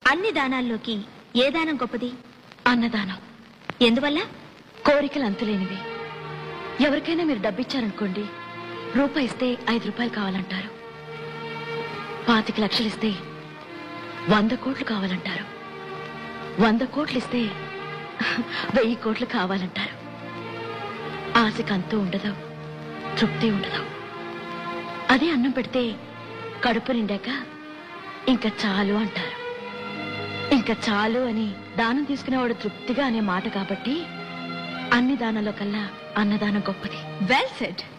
అన్ని దానాల్లోకి ఏ దానం గొప్పది అన్నదానం ఎందువల్ల కోరికలు అంతులేనివి ఎవరికైనా మీరు డబ్బిచ్చారనుకోండి రూపాయి ఇస్తే ఐదు రూపాయలు కావాలంటారు పాతిక లక్షలు ఇస్తే వంద కోట్లు కావాలంటారు వంద కోట్లు ఇస్తే వెయ్యి కోట్లు కావాలంటారు ఆశకు అంతూ ఉండదు తృప్తి ఉండదు అదే అన్నం పెడితే కడుపు నిండాక ఇంకా చాలు అంటారు ఇంకా చాలు అని దానం తీసుకునేవాడు తృప్తిగా అనే మాట కాబట్టి అన్ని దానాల్లో కల్లా అన్నదానం గొప్పది వెల్ సెట్